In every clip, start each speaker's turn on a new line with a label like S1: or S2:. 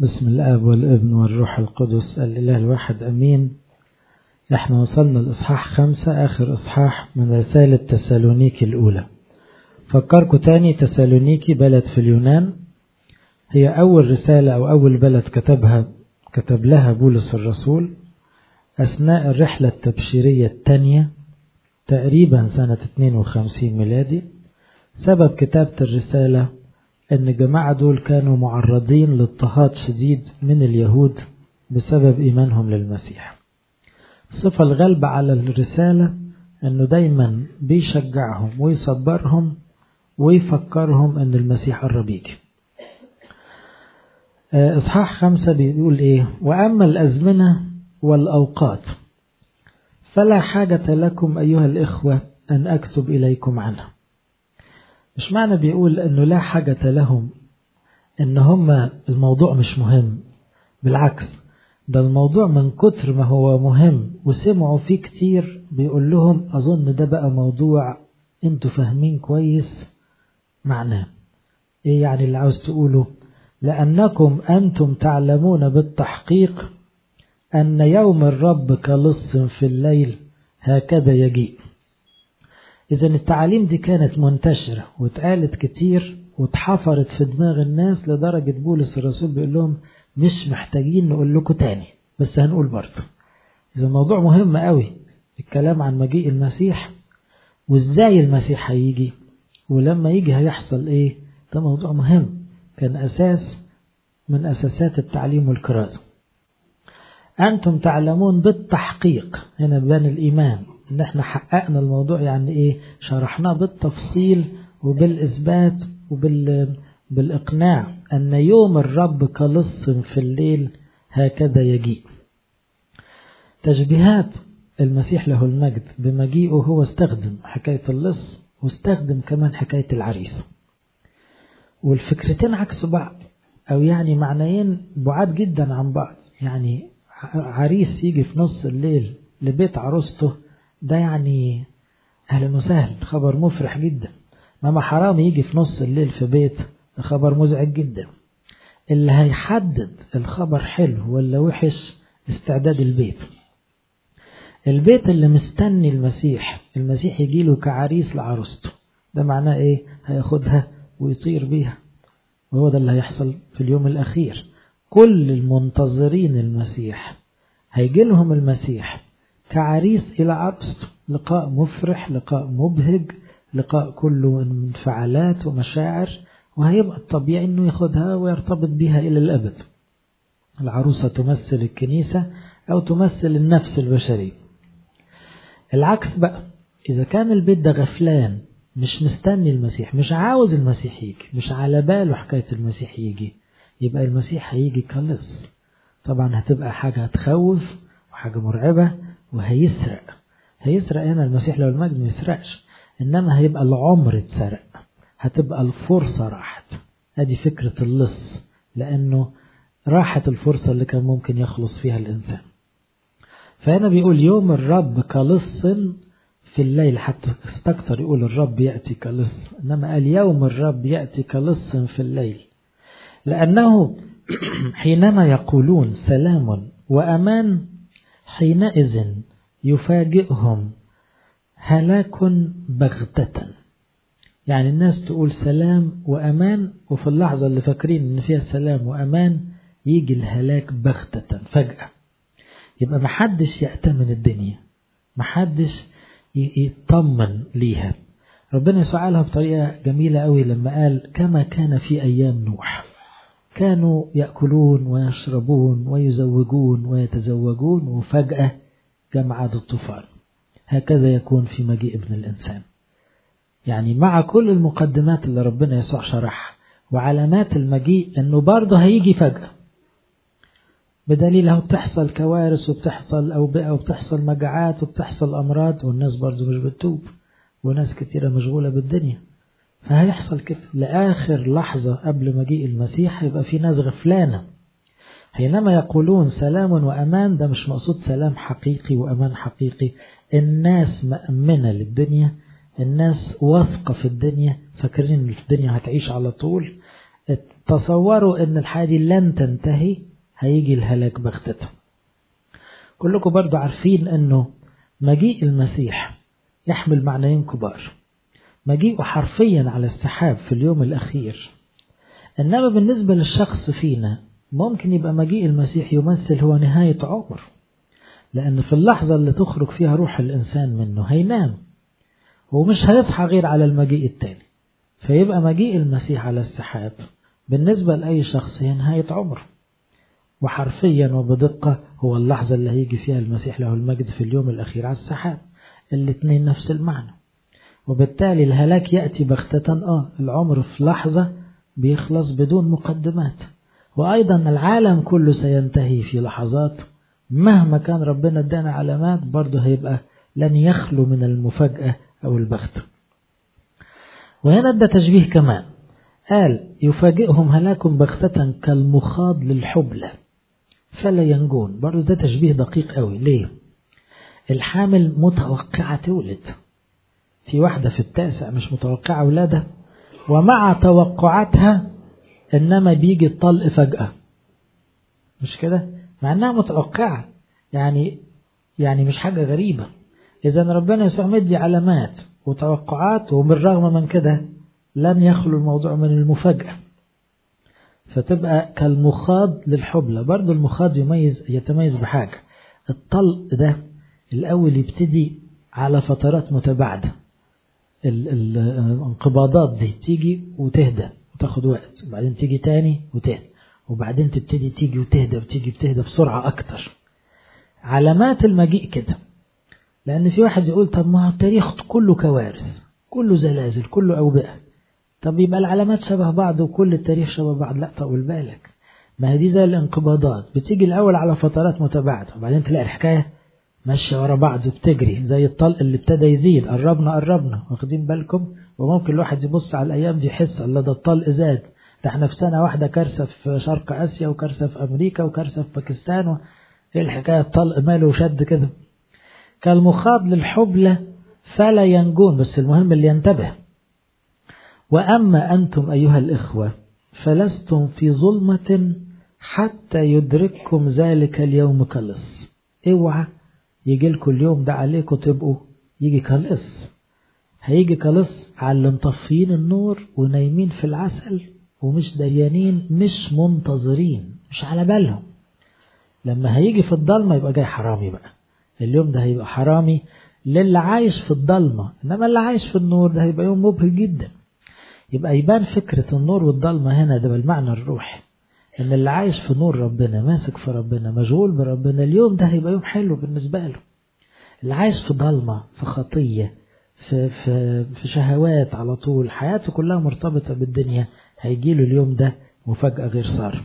S1: بسم الاب والابن والروح القدس الاله الواحد امين احنا وصلنا الاصحاح خمسة اخر اصحاح من رسالة تسالونيكي الاولى فكركم تاني تسالونيكي بلد في اليونان هي اول رسالة او اول بلد كتبها كتب لها بولس الرسول اثناء الرحلة التبشيرية الثانية تقريبا سنة 52 ميلادي سبب كتابة الرسالة ان الجماعة دول كانوا معرضين لاضطهاد شديد من اليهود بسبب ايمانهم للمسيح الصفة الغالبة على الرسالة انه دايما بيشجعهم ويصبرهم ويفكرهم ان المسيح قرب يجي اصحاح خمسة بيقول ايه واما الازمنة والاوقات فلا حاجة لكم ايها الاخوة ان اكتب اليكم عنها مش معنى بيقول انه لا حاجة لهم ان هم الموضوع مش مهم بالعكس ده الموضوع من كتر ما هو مهم وسمعوا فيه كتير بيقول لهم اظن ده بقى موضوع انتوا فاهمين كويس معناه ايه يعني اللي عاوز تقوله لانكم انتم تعلمون بالتحقيق ان يوم الرب كلص في الليل هكذا يجيء إذا التعاليم دي كانت منتشرة واتقالت كتير واتحفرت في دماغ الناس لدرجة بولس الرسول بيقول لهم مش محتاجين نقول لكم تاني بس هنقول برضه إذا الموضوع مهم قوي الكلام عن مجيء المسيح وإزاي المسيح هيجي ولما يجي هيحصل إيه ده موضوع مهم كان أساس من أساسات التعليم والكرازة أنتم تعلمون بالتحقيق هنا بيان الإيمان ان احنا حققنا الموضوع يعني ايه شرحناه بالتفصيل وبالاثبات وبال بالاقناع ان يوم الرب كلص في الليل هكذا يجيء تشبيهات المسيح له المجد بمجيئه هو استخدم حكاية اللص واستخدم كمان حكاية العريس والفكرتين عكس بعض او يعني معنيين بعاد جدا عن بعض يعني عريس يجي في نص الليل لبيت عروسته ده يعني أهلا وسهلا خبر مفرح جدا انما حرام يجي في نص الليل في بيت ده خبر مزعج جدا اللي هيحدد الخبر حلو ولا وحش استعداد البيت البيت اللي مستني المسيح المسيح يجيله كعريس لعروسته ده معناه ايه هياخدها ويطير بيها وهو ده اللي هيحصل في اليوم الأخير كل المنتظرين المسيح هيجي لهم المسيح كعريس إلى عروسته لقاء مفرح لقاء مبهج لقاء كله انفعالات ومشاعر وهيبقى الطبيعي انه ياخدها ويرتبط بها الى الابد العروسة تمثل الكنيسة او تمثل النفس البشرية العكس بقى اذا كان البيت ده غفلان مش مستني المسيح مش عاوز المسيح يجي مش على باله حكاية المسيح يجي يبقى المسيح هيجي كلص طبعا هتبقى حاجة هتخوف وحاجة مرعبة وهيسرق هيسرق هنا المسيح لو المجد ما يسرقش انما هيبقى العمر اتسرق هتبقى الفرصة راحت ادي فكرة اللص لانه راحت الفرصة اللي كان ممكن يخلص فيها الانسان فهنا بيقول يوم الرب كلص في الليل حتى استكثر يقول الرب يأتي كلص انما قال يوم الرب يأتي كلص في الليل لانه حينما يقولون سلام وامان حينئذ يفاجئهم هلاك بغتة يعني الناس تقول سلام وأمان وفي اللحظة اللي فاكرين إن فيها سلام وأمان يجي الهلاك بغتة فجأة يبقى محدش يأتمن الدنيا محدش يطمن ليها ربنا يسعى بطريقة جميلة قوي لما قال كما كان في أيام نوح كانوا يأكلون ويشربون ويزوجون ويتزوجون وفجأة جمعت الطوفان هكذا يكون في مجيء ابن الإنسان يعني مع كل المقدمات اللي ربنا يسوع شرحها وعلامات المجيء انه برضه هيجي فجأة بدليل اهو بتحصل كوارث وبتحصل أوبئة وبتحصل مجاعات وبتحصل أمراض والناس برضه مش بتتوب وناس كتيرة مشغولة بالدنيا فهيحصل كده لآخر لحظة قبل مجيء المسيح يبقى في ناس غفلانة حينما يقولون سلام وأمان ده مش مقصود سلام حقيقي وأمان حقيقي الناس مأمنة للدنيا الناس واثقة في الدنيا فاكرين ان الدنيا هتعيش على طول تصوروا ان الحياة دي لن تنتهي هيجي الهلاك بغتته كلكم برضو عارفين انه مجيء المسيح يحمل معنيين كبار مجيئه حرفيا على السحاب في اليوم الأخير إنما بالنسبة للشخص فينا ممكن يبقى مجيء المسيح يمثل هو نهاية عمر لأن في اللحظة اللي تخرج فيها روح الإنسان منه هينام ومش هيصحى غير على المجيء التاني فيبقى مجيء المسيح على السحاب بالنسبة لأي شخص هي نهاية عمره وحرفيا وبدقة هو اللحظة اللي هيجي فيها المسيح له المجد في اليوم الأخير على السحاب الاثنين نفس المعنى وبالتالي الهلاك يأتي بغتة آه العمر في لحظة بيخلص بدون مقدمات وأيضا العالم كله سينتهي في لحظات مهما كان ربنا ادانا علامات برضه هيبقى لن يخلو من المفاجأة أو البغتة وهنا ادى تشبيه كمان قال يفاجئهم هلاك بغتة كالمخاض للحبلة فلا ينجون برضه ده تشبيه دقيق قوي ليه الحامل متوقعة تولد في واحدة في التاسع مش متوقعة ولادها ومع توقعاتها إنما بيجي الطلق فجأة مش كده مع إنها متوقعة يعني يعني مش حاجة غريبة إذا ربنا يسوع مدي علامات وتوقعات وبالرغم من كده لن يخلو الموضوع من المفاجأة فتبقى كالمخاض للحبلة برضو المخاض يميز يتميز بحاجة الطلق ده الأول يبتدي على فترات متباعدة الانقباضات دي تيجي وتهدى وتاخد وقت وبعدين تيجي تاني وتهدى وبعدين تبتدي تيجي وتهدى وتيجي بتهدى بسرعة أكتر علامات المجيء كده لأن في واحد يقول طب ما التاريخ كله كوارث كله زلازل كله أوبئة طب يبقى العلامات شبه بعض وكل التاريخ شبه بعض لا طول بالك ما هي دي زي الانقباضات بتيجي الأول على فترات متباعدة وبعدين تلاقي الحكاية ماشية ورا بعض وبتجري زي الطلق اللي ابتدى يزيد قربنا قربنا واخدين بالكم وممكن الواحد يبص على الأيام دي يحس الله ده الطلق زاد ده احنا في سنة واحدة كارثة في شرق آسيا وكارثة في أمريكا وكارثة في باكستان و... ايه الحكاية الطلق ماله شد كده كالمخاض للحبلة فلا ينجون بس المهم اللي ينتبه وأما أنتم أيها الإخوة فلستم في ظلمة حتى يدرككم ذلك اليوم كلص اوعى يجي لكم اليوم ده عليكم تبقوا يجي كلص هيجي كلص على اللي مطفيين النور ونايمين في العسل ومش دريانين مش منتظرين مش على بالهم لما هيجي في الضلمة يبقى جاي حرامي بقى اليوم ده هيبقى حرامي للي عايش في الضلمة إنما اللي عايش في النور ده هيبقى يوم مبهج جدا يبقى يبان فكرة النور والضلمة هنا ده بالمعنى الروحي إن اللي عايش في نور ربنا ماسك في ربنا مشغول بربنا اليوم ده هيبقى يوم حلو بالنسبة له اللي عايش في ضلمة في خطية في, في, في شهوات على طول حياته كلها مرتبطة بالدنيا هيجيله اليوم ده مفاجأة غير صار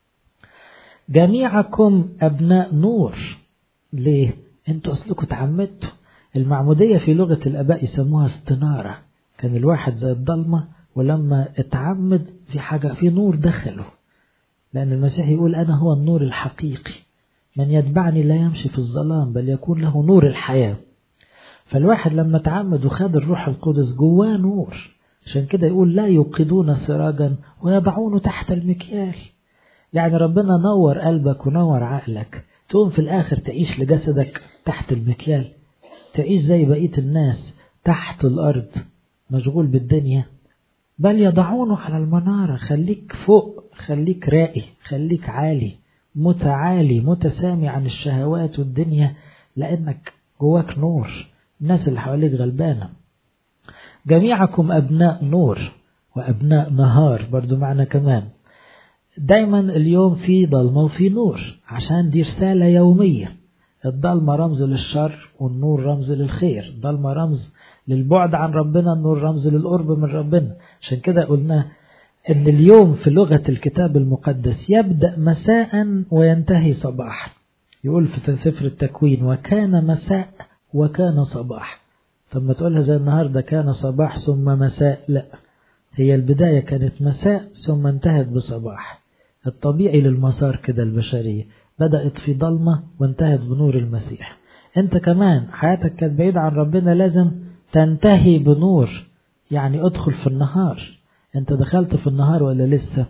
S1: جميعكم أبناء نور ليه؟ انتوا أصلكم تعمدتوا المعمودية في لغة الآباء يسموها استنارة كان الواحد زي الضلمة ولما اتعمد في حاجة في نور دخله لأن المسيح يقول أنا هو النور الحقيقي من يتبعني لا يمشي في الظلام بل يكون له نور الحياة فالواحد لما تعمد وخد الروح القدس جواه نور عشان كده يقول لا يوقدون سراجا ويضعونه تحت المكيال يعني ربنا نور قلبك ونور عقلك تقوم في الآخر تعيش لجسدك تحت المكيال تعيش زي بقية الناس تحت الأرض مشغول بالدنيا بل يضعونه على المنارة خليك فوق خليك راقي خليك عالي متعالي متسامي عن الشهوات والدنيا لأنك جواك نور الناس اللي حواليك غلبانة جميعكم أبناء نور وأبناء نهار برضو معنا كمان دايما اليوم في ضلمة وفي نور عشان دي رسالة يومية الضلمة رمز للشر والنور رمز للخير الضلمة رمز للبعد عن ربنا النور رمز للقرب من ربنا عشان كده قلنا ان اليوم في لغة الكتاب المقدس يبدأ مساء وينتهي صباحا يقول في سفر التكوين وكان مساء وكان صباح طب ما تقولها زي النهاردة كان صباح ثم مساء لا هي البداية كانت مساء ثم انتهت بصباح الطبيعي للمسار كده البشرية بدأت في ضلمة وانتهت بنور المسيح انت كمان حياتك كانت بعيدة عن ربنا لازم تنتهي بنور يعني ادخل في النهار انت دخلت في النهار ولا لسه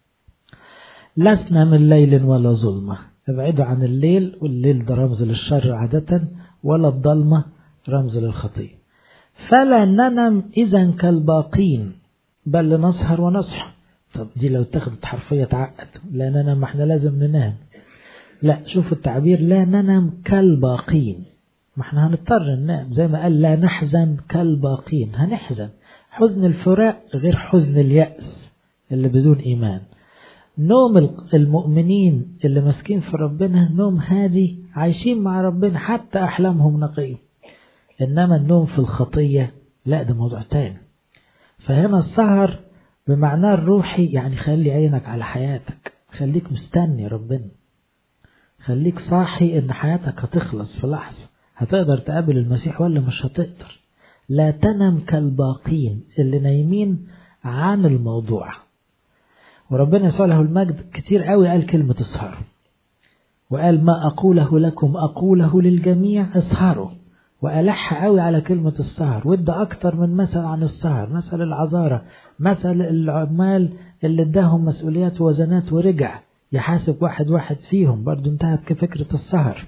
S1: لسنا من ليل ولا ظلمة ابعدوا عن الليل والليل ده رمز للشر عادة ولا الضلمة رمز للخطية فلا ننم إذا كالباقين بل لنسهر ونصحى طب دي لو اتخذت حرفية تعقد لا ننام ما احنا لازم ننام لا شوفوا التعبير لا ننام كالباقين ما احنا هنضطر ننام زي ما قال لا نحزن كالباقين هنحزن حزن الفراق غير حزن اليأس اللي بدون إيمان نوم المؤمنين اللي ماسكين في ربنا نوم هادي عايشين مع ربنا حتى أحلامهم نقية إنما النوم في الخطية لا ده موضوع تاني فهنا السهر بمعناه الروحي يعني خلي عينك على حياتك خليك مستني ربنا خليك صاحي ان حياتك هتخلص في لحظة هتقدر تقابل المسيح ولا مش هتقدر لا تنم كالباقين اللي نايمين عن الموضوع وربنا يسوع له المجد كتير قوي قال كلمة اسهروا وقال ما أقوله لكم أقوله للجميع اسهروا وألح قوي على كلمة السهر وادى أكتر من مثل عن السهر مثل العذارة مثل العمال اللي اداهم مسؤوليات ووزنات ورجع يحاسب واحد واحد فيهم برضو انتهت كفكرة السهر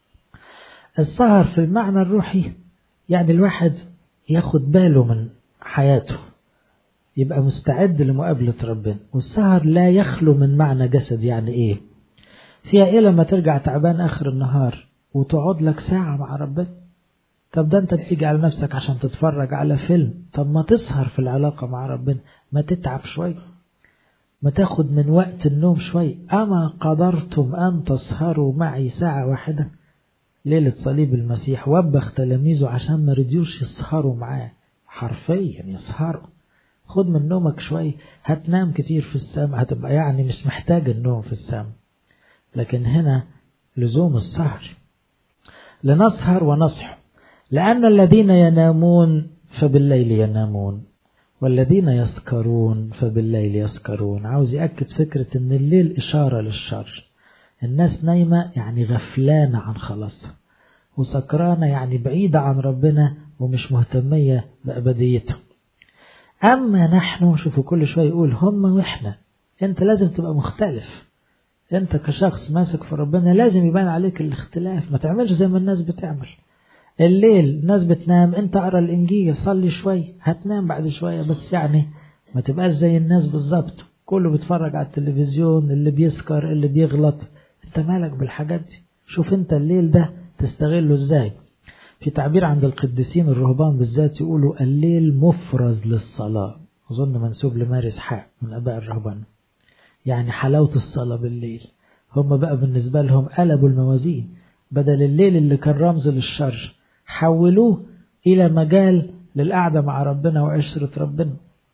S1: السهر في المعنى الروحي يعني الواحد ياخد باله من حياته يبقى مستعد لمقابلة ربنا والسهر لا يخلو من معنى جسد يعني ايه فيها ايه لما ترجع تعبان اخر النهار وتقعد لك ساعة مع ربنا طب ده انت بتيجي على نفسك عشان تتفرج على فيلم طب ما تسهر في العلاقة مع ربنا ما تتعب شوية ما تاخد من وقت النوم شوية أما قدرتم أن تسهروا معي ساعة واحدة ليلة صليب المسيح وبخ تلاميذه عشان ما رضيوش يسهروا معاه حرفيا يسهروا خد من نومك شوية هتنام كتير في السماء هتبقى يعني مش محتاج النوم في السماء لكن هنا لزوم السهر لنسهر ونصح لأن الذين ينامون فبالليل ينامون والذين يسكرون فبالليل يسكرون عاوز يأكد فكرة ان الليل إشارة للشر الناس نايمة يعني غفلانة عن خلاصها وسكرانة يعني بعيدة عن ربنا ومش مهتمية بأبديته أما نحن شوفوا كل شوية يقول هم وإحنا أنت لازم تبقى مختلف أنت كشخص ماسك في ربنا لازم يبان عليك الاختلاف ما تعملش زي ما الناس بتعمل الليل الناس بتنام انت اقرا الانجيل صلي شويه هتنام بعد شويه بس يعني ما تبقاش زي الناس بالظبط كله بيتفرج على التلفزيون اللي بيسكر اللي بيغلط انت مالك بالحاجات دي شوف انت الليل ده تستغله ازاي في تعبير عند القديسين الرهبان بالذات يقولوا الليل مفرز للصلاة أظن منسوب لماري إسحاق من أباء الرهبان يعني حلاوة الصلاة بالليل هم بقى بالنسبة لهم قلبوا الموازين بدل الليل اللي كان رمز للشر حولوه إلى مجال للقعدة مع ربنا وعشرة ربنا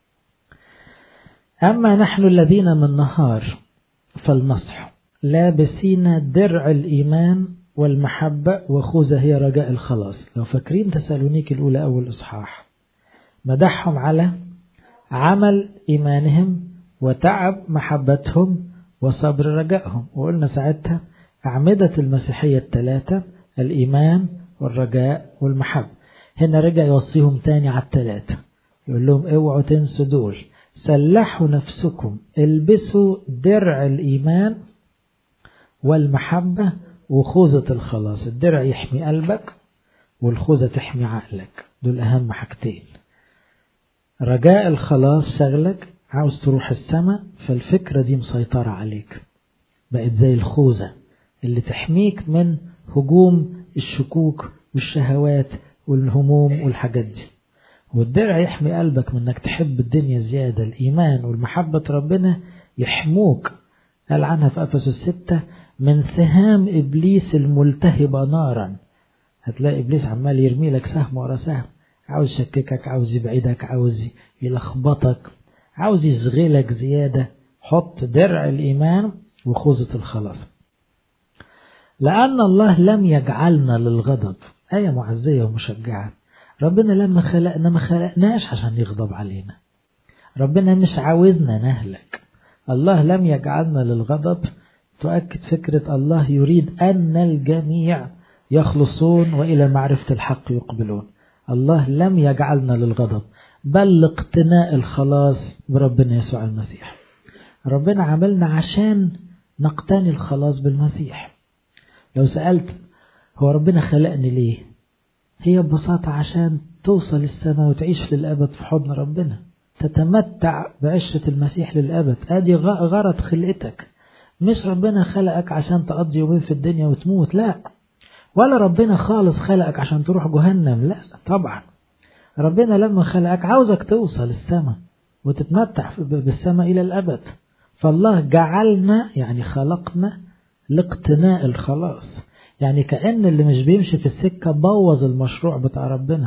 S1: أما نحن الذين من نهار فالنصح لابسين درع الإيمان والمحبة وخوذة هي رجاء الخلاص لو فاكرين تسالونيك الأولى أول إصحاح مدحهم على عمل إيمانهم وتعب محبتهم وصبر رجائهم وقلنا ساعتها أعمدة المسيحية الثلاثة الإيمان والرجاء والمحبة هنا رجع يوصيهم تاني على الثلاثة يقول لهم اوعوا تنسوا دول سلحوا نفسكم البسوا درع الإيمان والمحبة وخوذة الخلاص الدرع يحمي قلبك والخوذة تحمي عقلك دول أهم حاجتين رجاء الخلاص شغلك عاوز تروح السماء فالفكرة دي مسيطرة عليك بقت زي الخوذة اللي تحميك من هجوم الشكوك والشهوات والهموم والحاجات دي والدرع يحمي قلبك من انك تحب الدنيا زيادة الإيمان والمحبة ربنا يحموك قال عنها في أفسس الستة من سهام إبليس الملتهبة نارا هتلاقي إبليس عمال يرمي لك سهم ورا سهم عاوز يشككك عاوز يبعدك عاوز يلخبطك عاوز يشغلك زيادة حط درع الإيمان وخوذة الخلاص لأن الله لم يجعلنا للغضب آية معزية ومشجعة ربنا لما خلقنا ما خلقناش عشان يغضب علينا ربنا مش عاوزنا نهلك الله لم يجعلنا للغضب تؤكد فكرة الله يريد أن الجميع يخلصون وإلى معرفة الحق يقبلون الله لم يجعلنا للغضب بل لاقتناء الخلاص بربنا يسوع المسيح ربنا عملنا عشان نقتني الخلاص بالمسيح لو سألت هو ربنا خلقني ليه هي ببساطة عشان توصل السماء وتعيش للأبد في حضن ربنا تتمتع بعشرة المسيح للأبد ادي غرض خلقتك مش ربنا خلقك عشان تقضي يومين في الدنيا وتموت لا ولا ربنا خالص خلقك عشان تروح جهنم لا طبعا ربنا لما خلقك عاوزك توصل السماء وتتمتع بالسماء إلى الأبد فالله جعلنا يعني خلقنا لاقتناء الخلاص يعني كأن اللي مش بيمشي في السكة بوظ المشروع بتاع ربنا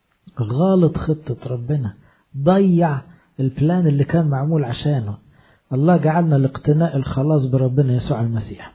S1: غالط خطة ربنا ضيع البلان اللي كان معمول عشانه الله جعلنا لاقتناء الخلاص بربنا يسوع المسيح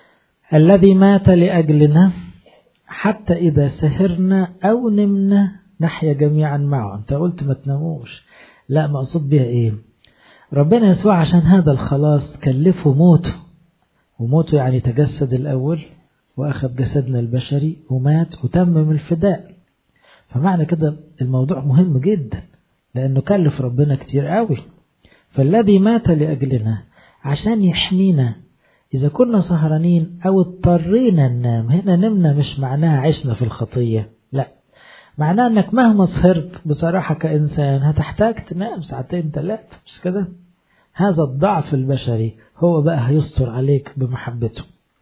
S1: الذي مات لأجلنا حتى إذا سهرنا أو نمنا نحيا جميعا معه أنت قلت ما تناموش لا مقصود بها إيه ربنا يسوع عشان هذا الخلاص كلفه موته وموته يعني تجسد الأول وأخذ جسدنا البشري ومات وتمم الفداء فمعنى كده الموضوع مهم جدا لأنه كلف ربنا كتير قوي فالذي مات لأجلنا عشان يحمينا إذا كنا سهرانين أو اضطرينا ننام هنا نمنا مش معناها عشنا في الخطية لا معناها أنك مهما سهرت بصراحة كإنسان هتحتاج تنام ساعتين ثلاثة مش كده هذا الضعف البشري هو بقى هيستر عليك بمحبته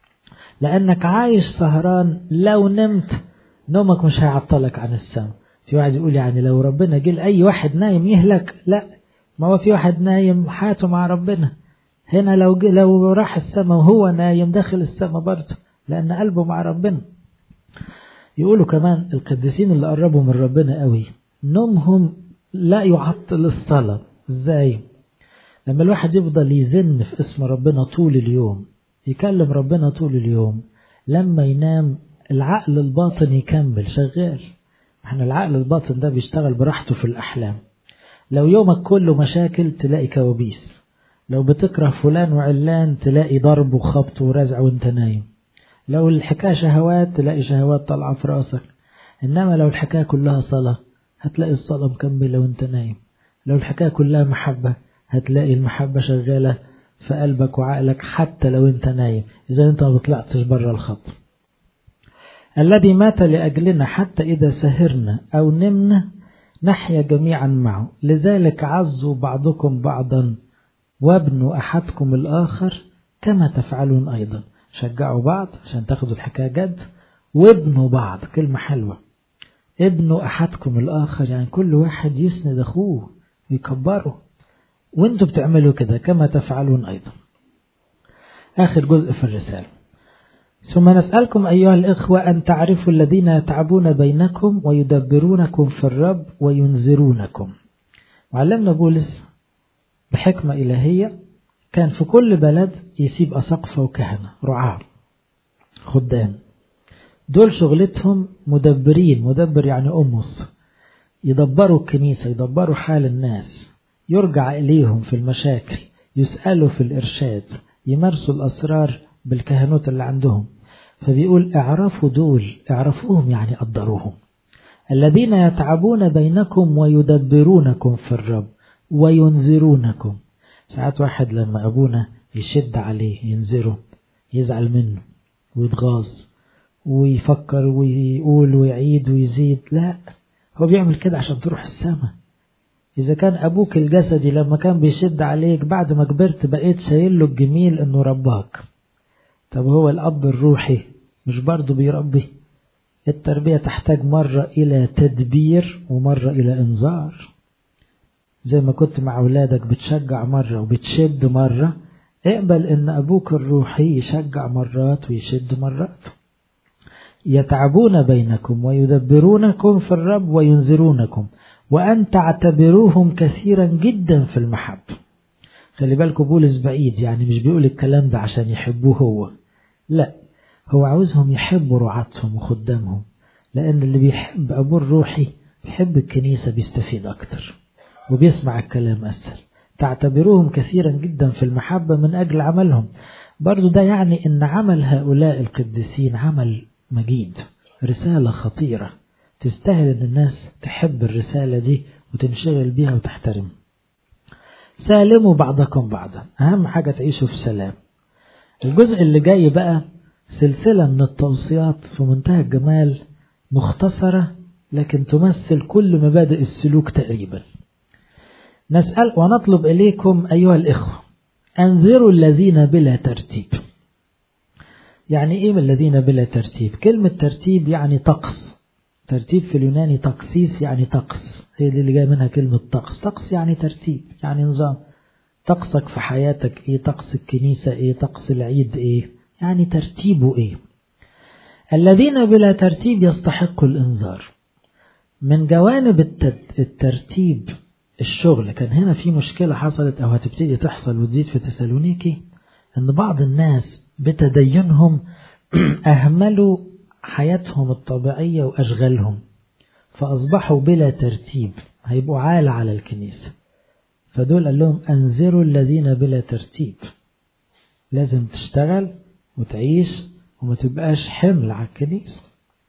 S1: لأنك عايش سهران لو نمت نومك مش هيعطلك عن السماء في واحد يقول يعني لو ربنا جه أي واحد نايم يهلك لا ما هو في واحد نايم حياته مع ربنا هنا لو لو راح السماء وهو نايم داخل السماء برضه لأن قلبه مع ربنا يقولوا كمان القديسين اللي قربوا من ربنا قوي نومهم لا يعطل الصلاة ازاي لما الواحد يفضل يزن في اسم ربنا طول اليوم يكلم ربنا طول اليوم لما ينام العقل الباطن يكمل شغال احنا العقل الباطن ده بيشتغل براحته في الأحلام لو يومك كله مشاكل تلاقي كوابيس لو بتكره فلان وعلان تلاقي ضرب وخبط ورزع وانت نايم لو الحكاية شهوات تلاقي شهوات طالعة في راسك إنما لو الحكاية كلها صلاة هتلاقي الصلاة مكملة وانت نايم لو الحكاية كلها محبة هتلاقي المحبة شغالة في قلبك وعقلك حتى لو انت نايم إذا انت ما بطلعتش بره الخط الذي مات لأجلنا حتى إذا سهرنا أو نمنا نحيا جميعا معه لذلك عزوا بعضكم بعضا وابنوا أحدكم الآخر كما تفعلون أيضا شجعوا بعض عشان تاخدوا الحكاية جد وابنوا بعض كلمة حلوة ابنوا أحدكم الآخر يعني كل واحد يسند أخوه ويكبره وانتوا بتعملوا كده كما تفعلون أيضا آخر جزء في الرسالة ثم نسألكم أيها الإخوة أن تعرفوا الذين يتعبون بينكم ويدبرونكم في الرب وينذرونكم وعلمنا بولس بحكمة إلهية كان في كل بلد يسيب أساقفة وكهنة رعاة خدام دول شغلتهم مدبرين مدبر يعني أمص يدبروا الكنيسة يدبروا حال الناس يرجع إليهم في المشاكل يسألوا في الإرشاد يمارسوا الأسرار بالكهنوت اللي عندهم فبيقول اعرفوا دول اعرفوهم يعني قدروهم الذين يتعبون بينكم ويدبرونكم في الرب وينذرونكم ساعات واحد لما أبونا يشد عليه ينذره يزعل منه ويتغاظ ويفكر ويقول ويعيد ويزيد لا هو بيعمل كده عشان تروح السماء إذا كان أبوك الجسدي لما كان بيشد عليك بعد ما كبرت بقيت شايل له الجميل إنه رباك طب هو الأب الروحي مش برضه بيربي التربية تحتاج مرة إلى تدبير ومرة إلى إنذار زي ما كنت مع أولادك بتشجع مرة وبتشد مرة اقبل إن أبوك الروحي يشجع مرات ويشد مرات يتعبون بينكم ويدبرونكم في الرب وينذرونكم وأن تعتبروهم كثيرا جدا في المحبة خلي بالكم بولس بعيد يعني مش بيقول الكلام ده عشان يحبوه هو لا هو عاوزهم يحبوا رعاتهم وخدامهم لأن اللي بيحب أبوه الروحي بيحب الكنيسة بيستفيد أكتر وبيسمع الكلام أسهل تعتبروهم كثيرا جدا في المحبة من أجل عملهم برضو ده يعني أن عمل هؤلاء القديسين عمل مجيد رسالة خطيرة تستاهل أن الناس تحب الرسالة دي وتنشغل بيها وتحترم سالموا بعضكم بعضا أهم حاجة تعيشوا في سلام الجزء اللي جاي بقى سلسلة من التوصيات في منتهى الجمال مختصرة لكن تمثل كل مبادئ السلوك تقريبا نسأل ونطلب إليكم أيها الإخوة أنذروا الذين بلا ترتيب يعني إيه من الذين بلا ترتيب كلمة ترتيب يعني طقس ترتيب في اليوناني تقسيس يعني طقس هي اللي جاي منها كلمة طقس طقس يعني ترتيب يعني نظام طقسك في حياتك ايه طقس الكنيسة ايه طقس العيد ايه يعني ترتيبه ايه الذين بلا ترتيب يستحقوا الانذار من جوانب الترتيب الشغل كان هنا في مشكلة حصلت او هتبتدي تحصل وتزيد في تسالونيكي ان بعض الناس بتدينهم اهملوا حياتهم الطبيعية واشغالهم فاصبحوا بلا ترتيب هيبقوا عالة على الكنيسة فدول قال لهم أنذروا الذين بلا ترتيب لازم تشتغل وتعيش وما تبقاش حمل على الكنيسة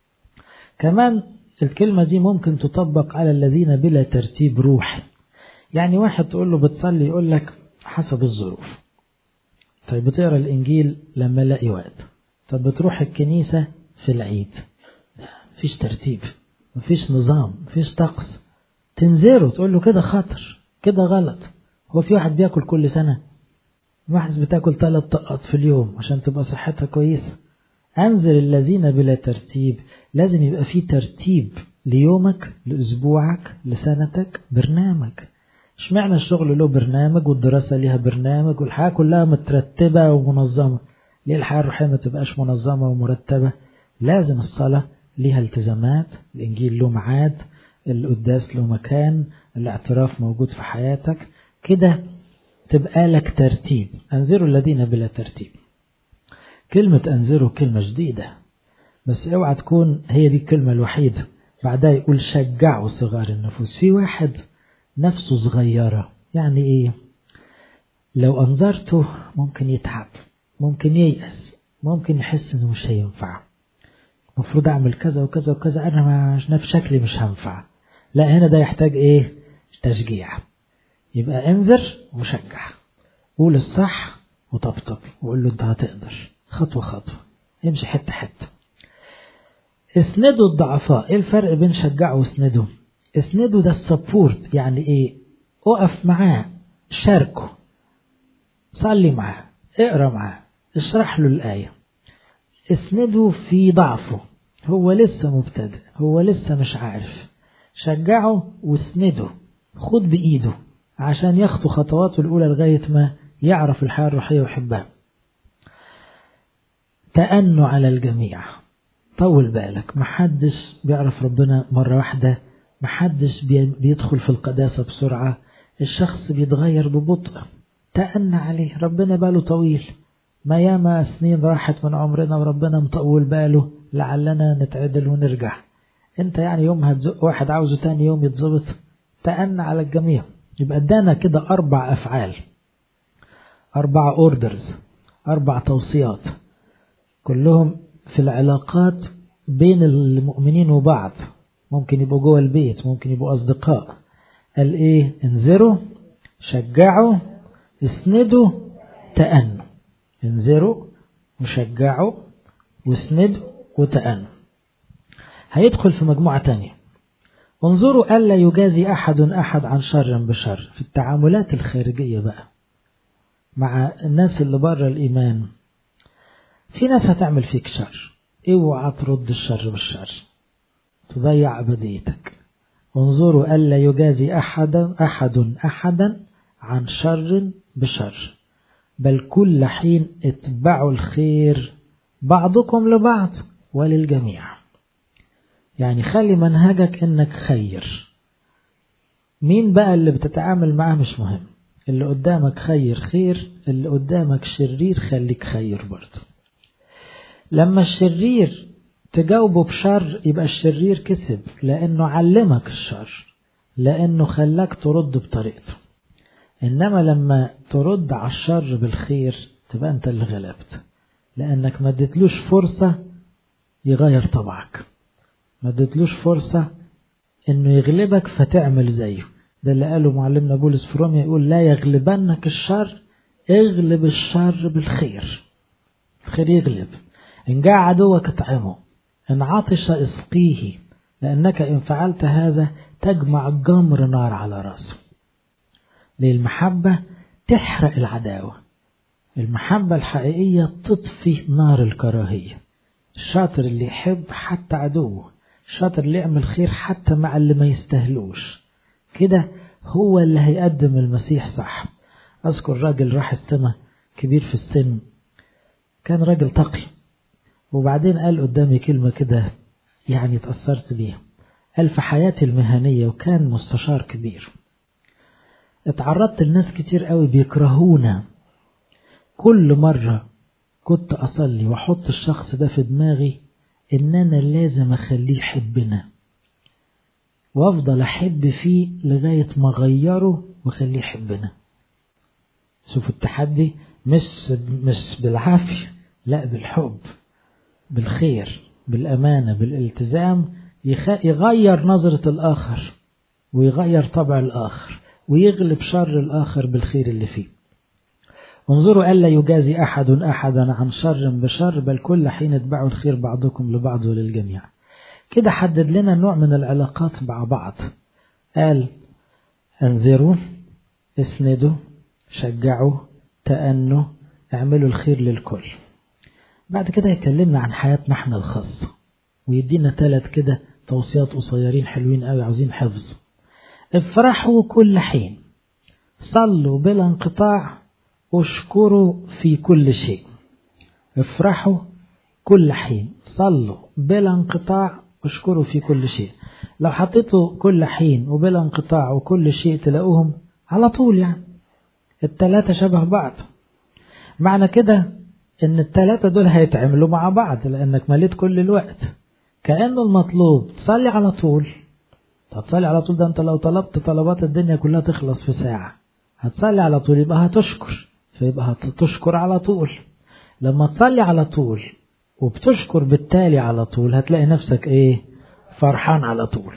S1: كمان الكلمة دي ممكن تطبق على الذين بلا ترتيب روحي يعني واحد تقول له بتصلي يقول لك حسب الظروف طيب بتقرا الإنجيل لما الاقي وقت طب بتروح الكنيسة في العيد مفيش ترتيب مفيش نظام مفيش طقس تنذره تقول له كده خطر كده غلط هو في واحد بياكل كل سنة واحد بتاكل ثلاث طقات في اليوم عشان تبقى صحتها كويسة أنزل الذين بلا ترتيب لازم يبقى في ترتيب ليومك لأسبوعك لسنتك برنامج اشمعنى الشغل له برنامج والدراسة ليها برنامج والحياة كلها مترتبة ومنظمة ليه الحياة الروحية ما تبقاش منظمة ومرتبة لازم الصلاة ليها التزامات الإنجيل له ميعاد القداس له مكان الاعتراف موجود في حياتك كده تبقى لك ترتيب أنذروا الذين بلا ترتيب كلمة أنذروا كلمة جديدة بس اوعى تكون هي دي الكلمة الوحيدة بعدها يقول شجعوا صغار النفوس في واحد نفسه صغيرة يعني ايه لو أنظرته ممكن يتعب ممكن ييأس ممكن يحس انه مش هينفع المفروض اعمل كذا وكذا وكذا انا مش نفس شكلي مش هنفع لا هنا ده يحتاج ايه تشجيع يبقى انذر وشجع قول الصح وطبطب وقول له انت هتقدر خطوة خطوة امشي حتة حتة اسندوا الضعفاء ايه الفرق بين شجعه واسنده اسنده ده السبورت يعني ايه اقف معاه شاركه صلي معاه اقرا معاه اشرح له الآية اسنده في ضعفه هو لسه مبتدئ هو لسه مش عارف شجعه واسنده خد بإيده عشان يخطو خطواته الأولى لغاية ما يعرف الحياة الروحية ويحبها تأنوا على الجميع طول بالك محدش بيعرف ربنا مرة واحدة محدش بيدخل في القداسة بسرعة الشخص بيتغير ببطء تأنى عليه ربنا باله طويل ما ياما سنين راحت من عمرنا وربنا مطول باله لعلنا نتعدل ونرجع انت يعني يوم هتزق واحد عاوزه تاني يوم يتظبط تأنى على الجميع يبقى ادانا كده أربع أفعال أربع أوردرز أربع توصيات كلهم في العلاقات بين المؤمنين وبعض ممكن يبقوا جوه البيت ممكن يبقوا أصدقاء قال إيه انذروا شجعوا اسندوا تأنوا انذروا وشجعوا واسندوا وتأنوا هيدخل في مجموعة تانية انظروا ألا يجازي أحد أحد عن شر بشر في التعاملات الخارجية بقى مع الناس اللي بره الإيمان في ناس هتعمل فيك شر اوعى ترد الشر بالشر تضيع أبديتك انظروا ألا يجازي أحد أحد أحدا عن شر بشر بل كل حين اتبعوا الخير بعضكم لبعض وللجميع يعني خلي منهجك انك خير مين بقى اللي بتتعامل معاه مش مهم اللي قدامك خير خير اللي قدامك شرير خليك خير برضه لما الشرير تجاوبه بشر يبقى الشرير كسب لانه علمك الشر لانه خلاك ترد بطريقته انما لما ترد على الشر بالخير تبقى انت اللي غلبت لانك ما اديتلوش فرصة يغير طبعك ما اديتلوش فرصة انه يغلبك فتعمل زيه ده اللي قاله معلمنا بولس في روميا يقول لا يغلبنك الشر اغلب الشر بالخير الخير يغلب إن جاء عدوك اطعمه إن عطش اسقيه لأنك إن فعلت هذا تجمع جمر نار على راسه للمحبة تحرق العداوة المحبة الحقيقية تطفي نار الكراهية الشاطر اللي يحب حتى عدوه الشاطر اللي يعمل خير حتى مع اللي ما يستهلوش كده هو اللي هيقدم المسيح صح أذكر راجل راح السما كبير في السن كان راجل تقي وبعدين قال قدامي كلمة كده يعني اتأثرت بيها قال في حياتي المهنية وكان مستشار كبير اتعرضت لناس كتير قوي بيكرهونا كل مرة كنت أصلي وأحط الشخص ده في دماغي إن أنا لازم أخليه يحبنا وأفضل أحب فيه لغاية ما أغيره وأخليه يحبنا شوفوا التحدي مش مش بالعافية لا بالحب بالخير بالأمانة بالالتزام يغير نظرة الآخر ويغير طبع الآخر ويغلب شر الآخر بالخير اللي فيه انظروا ألا يجازي أحد أحدا عن شر بشر بل كل حين اتبعوا الخير بعضكم لبعض وللجميع كده حدد لنا نوع من العلاقات مع بعض قال انذروا اسندوا شجعوا تأنوا اعملوا الخير للكل بعد كده يكلمنا عن حياتنا احنا الخاصة ويدينا ثلاث كده توصيات قصيرين حلوين قوي عاوزين حفظ افرحوا كل حين صلوا بلا انقطاع اشكروا في كل شيء افرحوا كل حين صلوا بلا انقطاع اشكروا في كل شيء لو حطيتوا كل حين وبلا انقطاع وكل شيء تلاقوهم على طول يعني التلاتة شبه بعض معنى كده ان التلاتة دول هيتعملوا مع بعض لانك مليت كل الوقت كأنه المطلوب تصلي على طول هتصلي على طول ده انت لو طلبت طلبات الدنيا كلها تخلص في ساعة هتصلي على طول يبقى هتشكر فيبقى هتشكر على طول لما تصلي على طول وبتشكر بالتالي على طول هتلاقي نفسك ايه فرحان على طول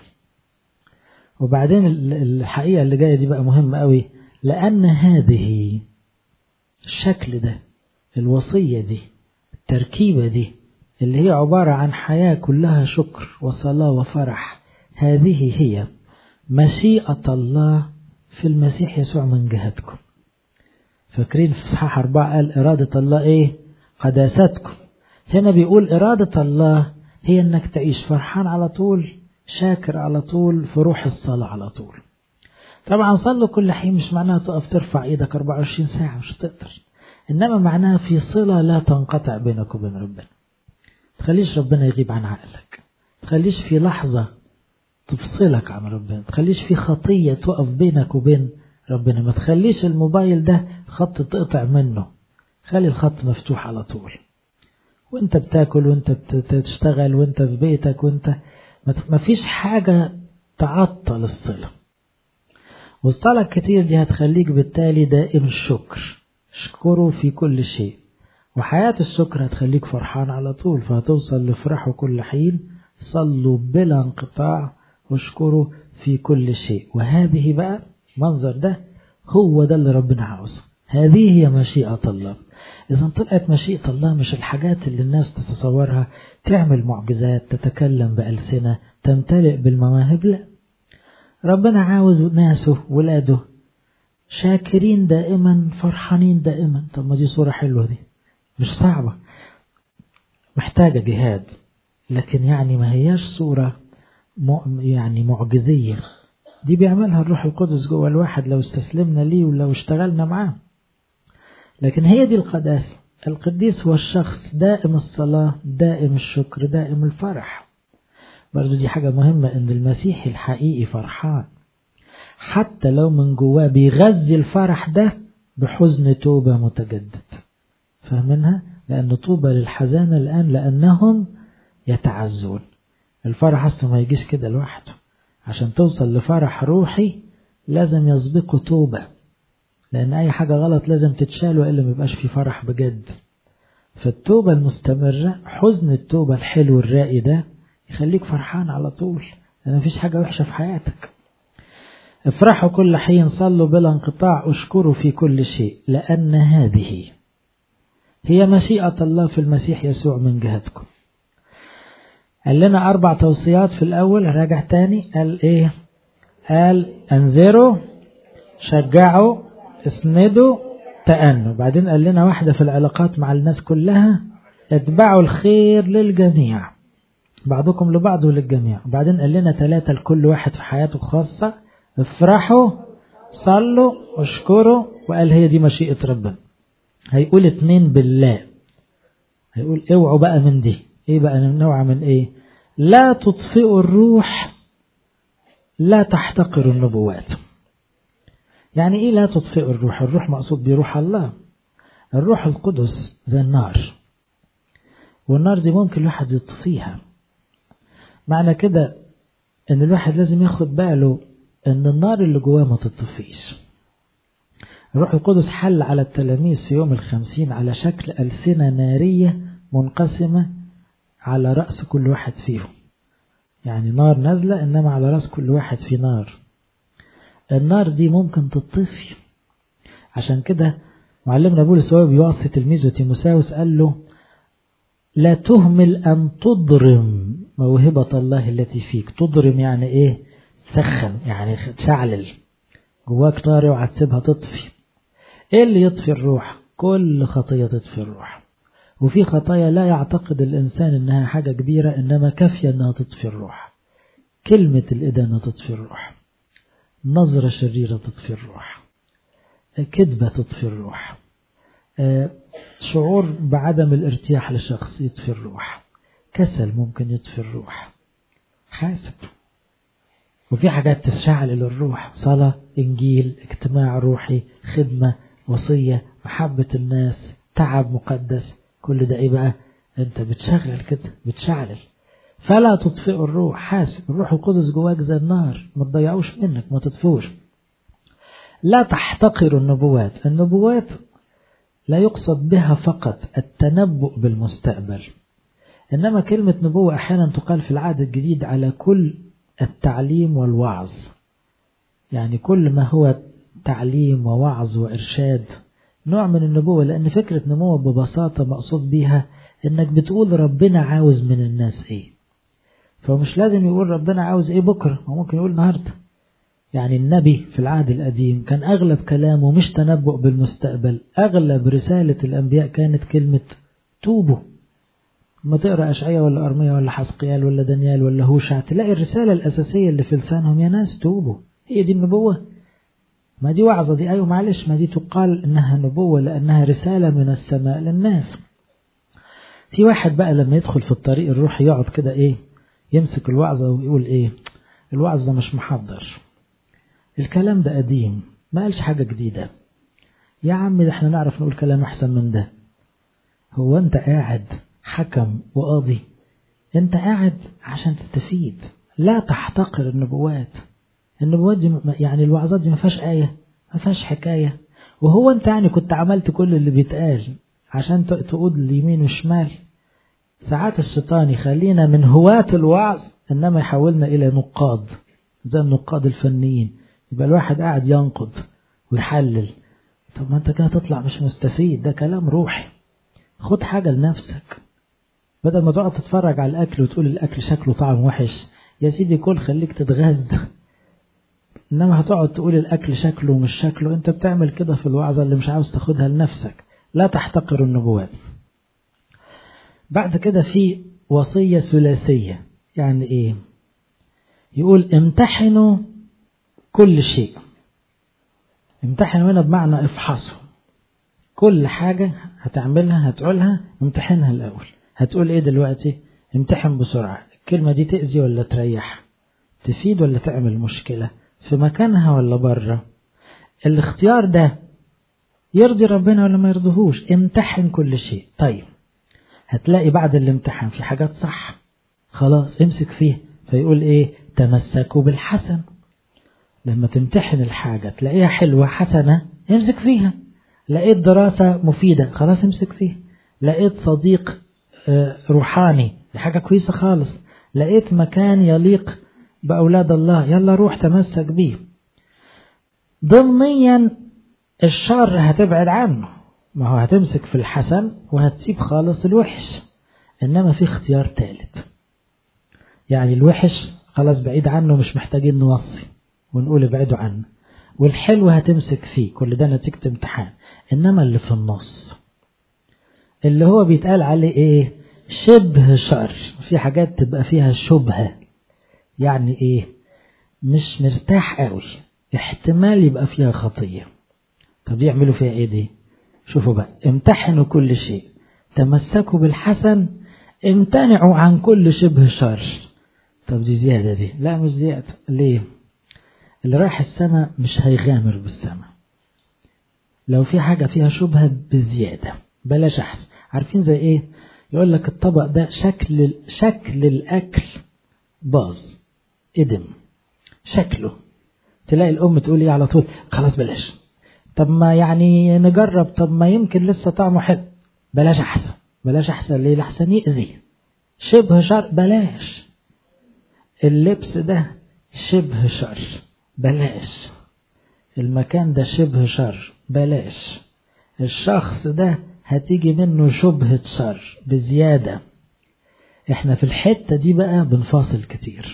S1: وبعدين الحقيقة اللي جاية دي بقى مهمة قوي لأن هذه الشكل ده الوصية دي التركيبة دي اللي هي عبارة عن حياة كلها شكر وصلاة وفرح هذه هي مشيئة الله في المسيح يسوع من جهتكم فاكرين في صحاح أربعة قال إرادة الله إيه قداستكم هنا بيقول إرادة الله هي إنك تعيش فرحان على طول شاكر على طول في روح الصلاة على طول طبعا صلوا كل حين مش معناها تقف ترفع ايدك 24 ساعة مش هتقدر انما معناها في صلة لا تنقطع بينك وبين ربنا تخليش ربنا يغيب عن عقلك تخليش في لحظة تفصلك عن ربنا تخليش في خطية تقف بينك وبين ربنا ما تخليش الموبايل ده خط تقطع منه خلي الخط مفتوح على طول وانت بتاكل وانت بتشتغل وانت في بيتك وانت ما فيش حاجة تعطل الصلة والصلاة الكتير دي هتخليك بالتالي دائم الشكر اشكروا في كل شيء وحياة الشكر هتخليك فرحان على طول فهتوصل لفرحوا كل حين صلوا بلا انقطاع واشكروا في كل شيء وهذه بقى منظر ده هو ده اللي ربنا عاوزه هذه هي مشيئة الله إذا طلعت مشيئة الله مش الحاجات اللي الناس تتصورها تعمل معجزات تتكلم بألسنة تمتلئ بالمواهب لا ربنا عاوز ناسه ولاده شاكرين دائما فرحانين دائما طب ما دي صورة حلوة دي مش صعبة محتاجة جهاد لكن يعني ما هياش صورة يعني معجزية دي بيعملها الروح القدس جوه الواحد لو استسلمنا ليه ولو اشتغلنا معاه لكن هي دي القداسة القديس هو الشخص دائم الصلاة دائم الشكر دائم الفرح برضو دي حاجة مهمة ان المسيحي الحقيقي فرحان حتى لو من جواه بيغذي الفرح ده بحزن توبة متجدد فاهمينها؟ لأن طوبى للحزانة الآن لأنهم يتعزون الفرح أصلا ما يجيش كده لوحده عشان توصل لفرح روحي لازم يسبقه توبة لأن أي حاجة غلط لازم تتشال وإلا ما يبقاش في فرح بجد فالتوبة المستمرة حزن التوبة الحلو الرائي ده يخليك فرحان على طول لأن مفيش حاجة وحشة في حياتك افرحوا كل حين صلوا بلا انقطاع اشكروا في كل شيء لأن هذه هي مشيئة الله في المسيح يسوع من جهتكم قال لنا أربع توصيات في الأول راجع تاني قال إيه قال أنذروا شجعوا اسندوا تأنوا بعدين قال لنا واحدة في العلاقات مع الناس كلها اتبعوا الخير للجميع بعضكم لبعض وللجميع بعدين قال لنا ثلاثة لكل واحد في حياته خاصة افرحوا صلوا واشكروا وقال هي دي مشيئة ربنا هيقول اتنين بالله هيقول اوعوا بقى من دي ايه بقى نوع من ايه لا تطفئوا الروح لا تحتقروا النبوات يعني ايه لا تطفئوا الروح الروح مقصود بروح الله الروح القدس زي النار والنار دي ممكن الواحد يطفيها معنى كده ان الواحد لازم ياخد باله ان النار اللي جواه ما تطفيش الروح القدس حل على التلاميذ في يوم الخمسين على شكل ألسنة نارية منقسمة على رأس كل واحد فيهم يعني نار نازلة إنما على رأس كل واحد في نار النار دي ممكن تطفي عشان كده معلمنا بولس وهو بيوصي تلميذه تيموساوس قال له لا تهمل أن تضرم موهبة الله التي فيك تضرم يعني إيه سخن يعني تشعلل جواك نار وعتسيبها تطفي ايه اللي يطفي الروح كل خطية تطفي الروح وفي خطايا لا يعتقد الإنسان إنها حاجة كبيرة إنما كافية إنها تطفي الروح كلمة الإدانة تطفي الروح نظرة شريرة تطفي الروح كذبة تطفي الروح شعور بعدم الارتياح لشخص يطفي الروح كسل ممكن يطفي الروح حاسب وفي حاجات تشعل للروح صلاة إنجيل اجتماع روحي خدمة وصية محبة الناس تعب مقدس كل ده ايه بقى انت بتشغل كده بتشعلل فلا تطفئ الروح حاسب الروح القدس جواك زي النار ما تضيعوش منك ما تطفوش لا تحتقروا النبوات النبوات لا يقصد بها فقط التنبؤ بالمستقبل إنما كلمة نبوة أحيانا تقال في العهد الجديد على كل التعليم والوعظ يعني كل ما هو تعليم ووعظ وإرشاد نوع من النبوة لأن فكرة نبوة ببساطة مقصود بيها إنك بتقول ربنا عاوز من الناس إيه فمش لازم يقول ربنا عاوز إيه بكرة هو ممكن يقول النهاردة يعني النبي في العهد القديم كان أغلب كلامه مش تنبؤ بالمستقبل أغلب رسالة الأنبياء كانت كلمة توبوا ما تقرأ أشعية ولا أرمية ولا حسقيال ولا دانيال ولا هوشع تلاقي الرسالة الأساسية اللي في لسانهم يا ناس توبوا هي دي النبوة ما دي وعظة دي أيوة معلش ما دي تقال إنها نبوة لأنها رسالة من السماء للناس في واحد بقى لما يدخل في الطريق الروحي يقعد كده إيه يمسك الوعظة ويقول إيه الوعظ ده مش محضر الكلام ده قديم ما قالش حاجة جديدة يا عم ده احنا نعرف نقول كلام أحسن من ده هو أنت قاعد حكم وقاضي أنت قاعد عشان تستفيد لا تحتقر النبوات النبوات دي يعني الوعظات دي ما فيهاش آية ما فيهاش حكاية وهو أنت يعني كنت عملت كل اللي بيتقال عشان تقود اليمين والشمال ساعات الشيطان يخلينا من هواة الوعظ إنما يحولنا إلى نقاد زي النقاد الفنيين يبقى الواحد قاعد ينقد ويحلل طب ما انت كده تطلع مش مستفيد ده كلام روحي خد حاجة لنفسك بدل ما تقعد تتفرج على الأكل وتقول الأكل شكله طعم وحش يا سيدي كل خليك تتغذى إنما هتقعد تقول الأكل شكله ومش شكله أنت بتعمل كده في الوعظة اللي مش عاوز تاخدها لنفسك لا تحتقر النبوات بعد كده في وصية ثلاثية يعني إيه يقول امتحنوا كل شيء امتحنوا هنا بمعنى افحصوا كل حاجة هتعملها هتقولها امتحنها الأول هتقول ايه دلوقتي امتحن بسرعة الكلمة دي تأذي ولا تريح تفيد ولا تعمل مشكلة في مكانها ولا بره الاختيار ده يرضي ربنا ولا ما يرضيهوش امتحن كل شيء طيب هتلاقي بعد الامتحان في حاجات صح خلاص امسك فيها فيقول ايه تمسكوا بالحسن لما تمتحن الحاجة تلاقيها حلوة حسنة امسك فيها لقيت دراسة مفيدة خلاص امسك فيها لقيت صديق روحاني دي حاجة كويسة خالص لقيت مكان يليق بأولاد الله يلا روح تمسك بيه ضمنيا الشر هتبعد عنه ما هو هتمسك في الحسن وهتسيب خالص الوحش إنما في اختيار ثالث يعني الوحش خلاص بعيد عنه مش محتاجين نوصي ونقول ابعدوا عنه والحلو هتمسك فيه كل ده نتيجة امتحان إنما اللي في النص اللي هو بيتقال عليه إيه شبه شر في حاجات تبقى فيها شبهة يعني إيه مش مرتاح قوي احتمال يبقى فيها خطية طب يعملوا فيها إيه دي شوفوا بقى امتحنوا كل شيء تمسكوا بالحسن امتنعوا عن كل شبه شر طب دي زيادة دي لا مش زيادة ليه اللي رايح السماء مش هيغامر بالسماء لو في حاجة فيها شبهة بزيادة بلاش أحسن عارفين زي إيه يقول لك الطبق ده شكل شكل الأكل باظ ادم شكله تلاقي الأم تقول إيه على طول خلاص بلاش طب ما يعني نجرب طب ما يمكن لسه طعمه حلو بلاش أحسن بلاش أحسن ليه لحسن يأذي شبه شر بلاش اللبس ده شبه شر بلاش المكان ده شبه شر بلاش الشخص ده هتيجي منه شبهة شر بزيادة احنا في الحتة دي بقى بنفاصل كتير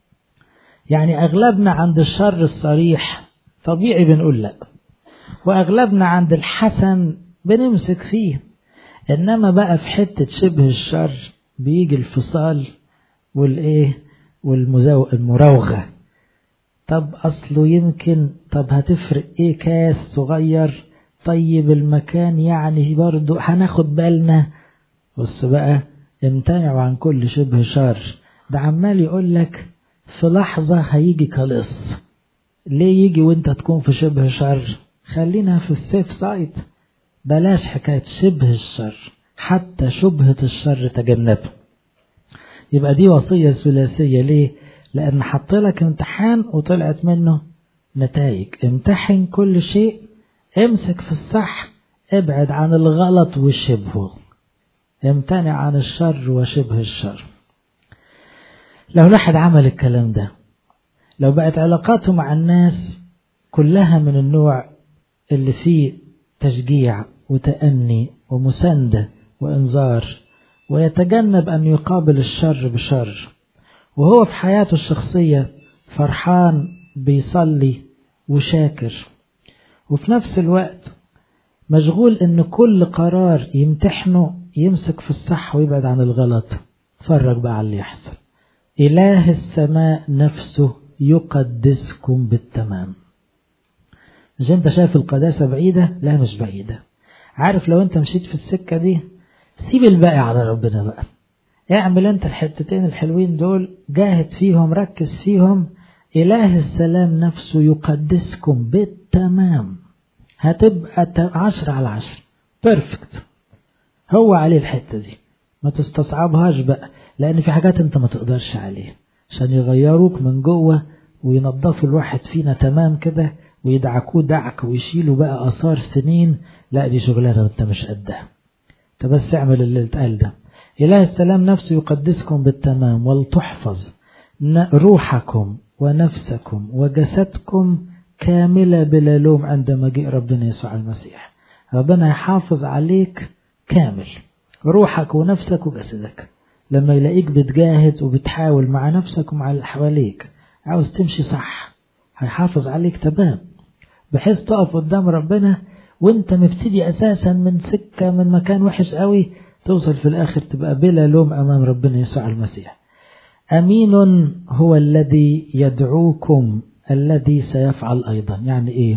S1: يعني اغلبنا عند الشر الصريح طبيعي بنقول لا واغلبنا عند الحسن بنمسك فيه انما بقى في حتة شبه الشر بيجي الفصال والايه والمراوغة طب اصله يمكن طب هتفرق ايه كاس صغير طيب المكان يعني برضو هناخد بالنا بص بقى امتنعوا عن كل شبه شر ده عمال يقول لك في لحظة هيجي كالص ليه يجي وانت تكون في شبه شر خلينا في السيف سايد بلاش حكاية شبه الشر حتى شبهة الشر تجنبه يبقى دي وصية ثلاثية ليه لأن حط لك امتحان وطلعت منه نتائج امتحن كل شيء امسك في الصح ابعد عن الغلط وشبهه امتنع عن الشر وشبه الشر لو الواحد عمل الكلام ده لو بقت علاقاته مع الناس كلها من النوع اللي فيه تشجيع وتأني ومساندة وإنذار ويتجنب أن يقابل الشر بشر وهو في حياته الشخصية فرحان بيصلي وشاكر وفي نفس الوقت مشغول ان كل قرار يمتحنه يمسك في الصح ويبعد عن الغلط اتفرج بقى على اللي يحصل إله السماء نفسه يقدسكم بالتمام مش انت شايف القداسة بعيدة لا مش بعيدة عارف لو انت مشيت في السكة دي سيب الباقي على ربنا بقى اعمل انت الحتتين الحلوين دول جاهد فيهم ركز فيهم إله السلام نفسه يقدسكم بالتمام هتبقى عشر على عشر بيرفكت هو عليه الحتة دي ما تستصعبهاش بقى لأن في حاجات أنت ما تقدرش عليه عشان يغيروك من جوه وينظفوا الواحد فينا تمام كده ويدعكوه دعك ويشيلوا بقى آثار سنين لا دي شغلانة وأنت مش قدها أنت بس اعمل اللي اتقال ده إله السلام نفسه يقدسكم بالتمام ولتحفظ روحكم ونفسكم وجسدكم كاملة بلا لوم عند مجيء ربنا يسوع المسيح ربنا يحافظ عليك كامل روحك ونفسك وجسدك لما يلاقيك بتجاهد وبتحاول مع نفسك ومع اللي حواليك عاوز تمشي صح هيحافظ عليك تمام بحيث تقف قدام ربنا وانت مبتدي اساسا من سكة من مكان وحش قوي توصل في الاخر تبقى بلا لوم امام ربنا يسوع المسيح امين هو الذي يدعوكم الذي سيفعل ايضا يعني ايه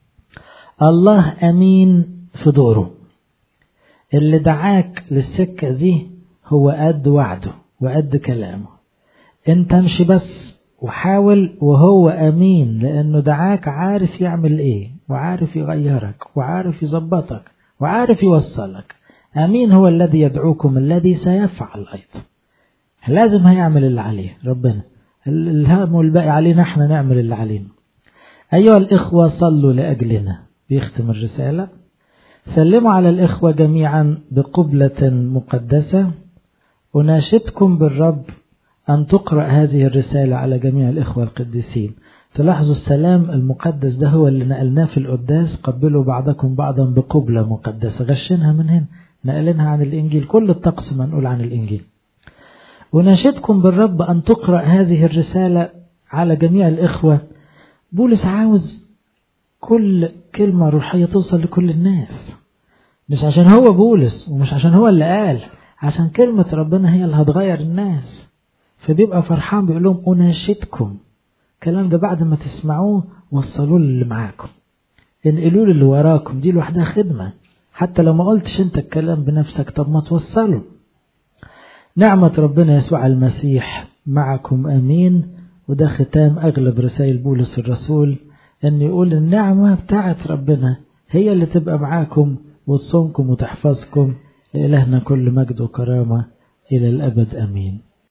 S1: الله امين في دوره اللي دعاك للسكة دي هو قد وعده وقد كلامه انت امشي بس وحاول وهو امين لانه دعاك عارف يعمل ايه وعارف يغيرك وعارف يظبطك وعارف يوصلك امين هو الذي يدعوكم الذي سيفعل ايضا لازم هيعمل اللي عليه ربنا الهم والباقي علينا احنا نعمل اللي علينا ايها الاخوة صلوا لاجلنا بيختم الرسالة سلموا على الإخوة جميعا بقبلة مقدسة أناشدكم بالرب أن تقرأ هذه الرسالة على جميع الإخوة القديسين تلاحظوا السلام المقدس ده هو اللي نقلناه في القداس قبلوا بعضكم بعضا بقبلة مقدسة غشنها من هنا نقلنها عن الإنجيل كل الطقس منقول عن الإنجيل وناشدكم بالرب أن تقرأ هذه الرسالة على جميع الإخوة بولس عاوز كل كلمة روحية توصل لكل الناس مش عشان هو بولس ومش عشان هو اللي قال عشان كلمة ربنا هي اللي هتغير الناس فبيبقى فرحان بيقول لهم أناشدكم الكلام ده بعد ما تسمعوه وصلوه للي معاكم انقلوا اللي وراكم دي لوحدها خدمة حتى لو ما قلتش انت الكلام بنفسك طب ما توصله نعمة ربنا يسوع المسيح معكم أمين وده ختام أغلب رسائل بولس الرسول أن يقول النعمة بتاعت ربنا هي اللي تبقى معاكم وتصومكم وتحفظكم لإلهنا كل مجد وكرامة إلى الأبد أمين